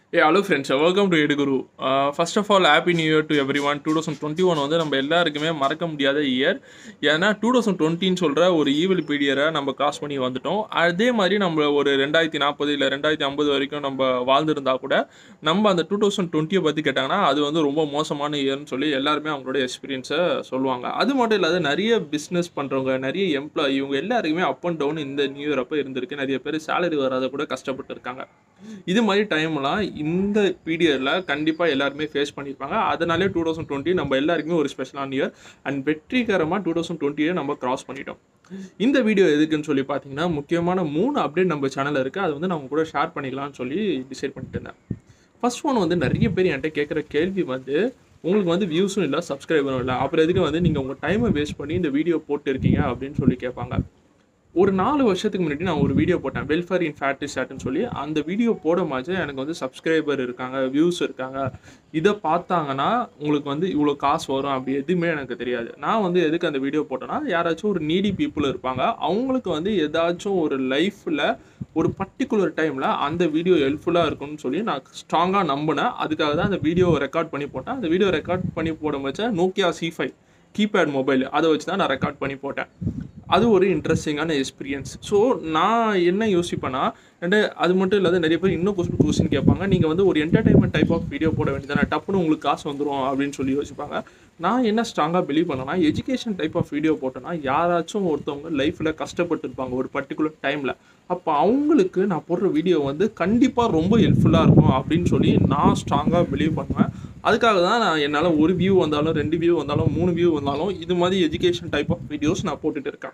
A hello friends welcome to Eduguru first of all happy new year to everyone two thousand twenty one வந்து நம்ம எல்லாருக்குமே மறக்க முடியாத year ஏன்னா two thousand டுவெண்ட்டின்னு சொல்கிற ஒரு ஈவில் பீரியரை நம்ம கிராஸ் பண்ணி வந்துட்டோம் அதே மாதிரி நம்ம ஒரு ரெண்டாயிரத்தி நாற்பது இல்லை ரெண்டாயிரத்தி ஐம்பது வரைக்கும் நம்ம வாழ்ந்திருந்தா கூட நம்ம அந்த டூ தௌசண்ட் டுவெண்ட்டியை பற்றி கேட்டாங்கன்னா அது வந்து ரொம்ப மோசமான இயர்னு சொல்லி எல்லாருமே அவங்களோட எக்ஸ்பீரியன்ஸை சொல்லுவாங்க அது மட்டும் இல்லாத நிறைய பிஸ்னஸ் பண்ணுறவங்க நிறைய எம்ப்ளாயி இவங்க எல்லாருக்குமே அப் அண்ட் டவுன் இந்த நியூ இயர் அப்போ இருந்திருக்கு நிறைய பேர் சேலரி வராத கூட கஷ்டப்பட்டு இருக்காங்க இது மாதிரி டைம்லாம் இந்த பீரியடில் கண்டிப்பாக எல்லாருமே ஃபேஸ் பண்ணியிருப்பாங்க அதனாலே டூ தௌசண்ட் டுவெண்ட்டி நம்ம எல்லாருக்குமே ஒரு ஸ்பெஷலான இயர் அண்ட் வெற்றிகரமாக டூ தௌசண்ட் டுவெண்ட்டியை நம்ம கிராஸ் பண்ணிட்டோம் இந்த வீடியோ எதுக்குன்னு சொல்லி பார்த்தீங்கன்னா முக்கியமான மூணு அப்டேட் நம்ம சேனலில் இருக்குது அது வந்து நான் உங்க கூட ஷேர் பண்ணிக்கலாம்னு சொல்லி டிசைட் பண்ணிட்டு இருந்தேன் ஃபர்ஸ்ட் ஒன் வந்து நிறைய பேர் என்கிட்ட கேட்குற கேள்வி வந்து உங்களுக்கு வந்து வியூஸும் இல்லை சப்ஸ்கிரைபரும் இல்லை அப்புறம் எதுக்கு வந்து நீங்கள் உங்கள் டைமை வேஸ்ட் பண்ணி இந்த வீடியோ போட்டு இருக்கீங்க அப்படின்னு சொல்லி கேட்பாங்க ஒரு நாலு வருஷத்துக்கு முன்னாடி நான் ஒரு வீடியோ போட்டேன் வெல்ஃபேர் இன் ஃபேக்ட்ரி ஸ்டாட்னு சொல்லி அந்த வீடியோ போடும்போது எனக்கு வந்து சப்ஸ்கிரைபர் இருக்காங்க வியூஸ் இருக்காங்க இதை பார்த்தாங்கன்னா உங்களுக்கு வந்து இவ்வளோ காசு வரும் அப்படி எதுவுமே எனக்கு தெரியாது நான் வந்து எதுக்கு அந்த வீடியோ போட்டேன்னா யாராச்சும் ஒரு நீடி பீப்புள் இருப்பாங்க அவங்களுக்கு வந்து ஏதாச்சும் ஒரு லைஃப்பில் ஒரு பர்டிகுலர் டைமில் அந்த வீடியோ ஹெல்ப்ஃபுல்லாக இருக்கும்னு சொல்லி நான் ஸ்ட்ராங்காக நம்பினேன் அதுக்காக தான் அந்த வீடியோ ரெக்கார்ட் பண்ணி போட்டேன் அந்த வீடியோ ரெக்கார்ட் பண்ணி போடும் வச்ச Nokia C five keypad mobile அதை வச்சு தான் நான் ரெக்கார்ட் பண்ணி போட்டேன் அது ஒரு இன்ட்ரெஸ்டிங்கான எக்ஸ்பீரியன்ஸ் ஸோ நான் என்ன யோசிப்பேன்னா அண்ட் அது மட்டும் இல்லாத நிறைய பேர் இன்னும் கொஸ்டின் கொஸ்டின் கேட்பாங்க நீங்கள் வந்து ஒரு என்டர்டைன்மெண்ட் டைப் ஆஃப் வீடியோ போட வேண்டியதானே டப்புன்னு உங்களுக்கு காசு வந்துடும் அப்படின்னு சொல்லி யோசிப்பாங்க நான் என்ன ஸ்ட்ராங்காக பிலீவ் பண்ணேன்னா எஜுகேஷன் டைப் ஆஃப் வீடியோ போட்டேன்னா யாராச்சும் ஒருத்தவங்க லைஃப்பில் கஷ்டப்பட்டு இருப்பாங்க ஒரு பர்டிகுலர் டைமில் அப்போ அவங்களுக்கு நான் போடுற வீடியோ வந்து கண்டிப்பாக ரொம்ப ஹெல்ப்ஃபுல்லாக இருக்கும் அப்படின்னு சொல்லி நான் ஸ்ட்ராங்காக பிலீவ் பண்ணுவேன் அதுக்காக தான் நான் என்னால் ஒரு வியூ வந்தாலும் ரெண்டு வியூ வந்தாலும் மூணு வியூ வந்தாலும் இது மாதிரி எஜுகேஷன் டைப் ஆஃப் வீடியோஸ் நான் போட்டுட்டு இருக்கேன்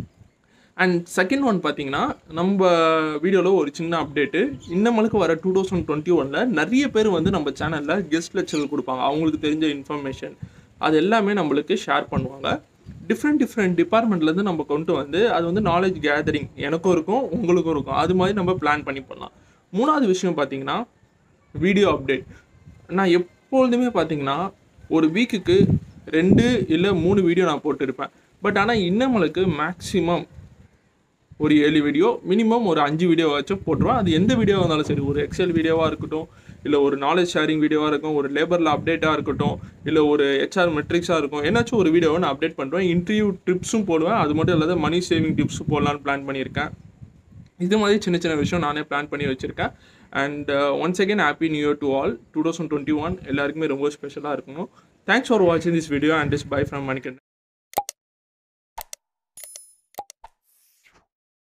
அண்ட் செகண்ட் ஒன் பார்த்தீங்கன்னா நம்ம வீடியோவில் ஒரு சின்ன அப்டேட்டு இன்னமலுக்கு வர டூ தௌசண்ட் டுவெண்ட்டி ஒனில் நிறைய பேர் வந்து நம்ம சேனலில் கெஸ்ட் லெக்சர் கொடுப்பாங்க அவங்களுக்கு தெரிஞ்ச இன்ஃபர்மேஷன் அது எல்லாமே நம்மளுக்கு ஷேர் பண்ணுவாங்க டிஃப்ரெண்ட் டிஃப்ரெண்ட் டிபார்ட்மெண்ட்லேருந்து நம்ம கொண்டு வந்து அது வந்து நாலேஜ் கேதரிங் எனக்கும் இருக்கும் உங்களுக்கும் இருக்கும் அது மாதிரி நம்ம பிளான் பண்ணி பண்ணலாம் மூணாவது விஷயம் பார்த்தீங்கன்னா வீடியோ அப்டேட் நான் எப்பொழுதுமே பார்த்தீங்கன்னா ஒரு வீக்குக்கு ரெண்டு இல்லை மூணு வீடியோ நான் போட்டிருப்பேன் பட் ஆனால் இன்னமலுக்கு மேக்ஸிமம் ஒரு ஏழு வீடியோ மினிமம் ஒரு அஞ்சு வீடியோ வச்சும் போட்டுருவேன் அது எந்த வீடியோவாக இருந்தாலும் சரி ஒரு எக்ஸல் வீடியோவாக இருக்கட்டும் இல்லை ஒரு நாலேஜ் ஷேரிங் வீடியோவாக இருக்கும் ஒரு லேபரில் அப்டேட்டாக இருக்கட்டும் இல்லை ஒரு ஹெச்ஆர் மெட்ரிக்ஸாக இருக்கும் ஏன்னாச்சும் ஒரு வீடியோவை நான் அப்டேட் பண்ணுவேன் இன்டர்வியூ டிப்ஸும் போடுவேன் அது மட்டும் இல்லாத மணி சேவிங் டிப்ஸும் போடலான்னு பிளான் பண்ணியிருக்கேன் இது மாதிரி சின்ன சின்ன விஷயம் நானே பிளான் பண்ணி வச்சுருக்கேன் and once again happy new year to all two thousand twenty one எல்லாருக்குமே ரொம்ப ஸ்பெஷலாக இருக்கணும் தேங்க்ஸ் ஃபார் வாட்சிங் this video and is bye from மணிக்கன்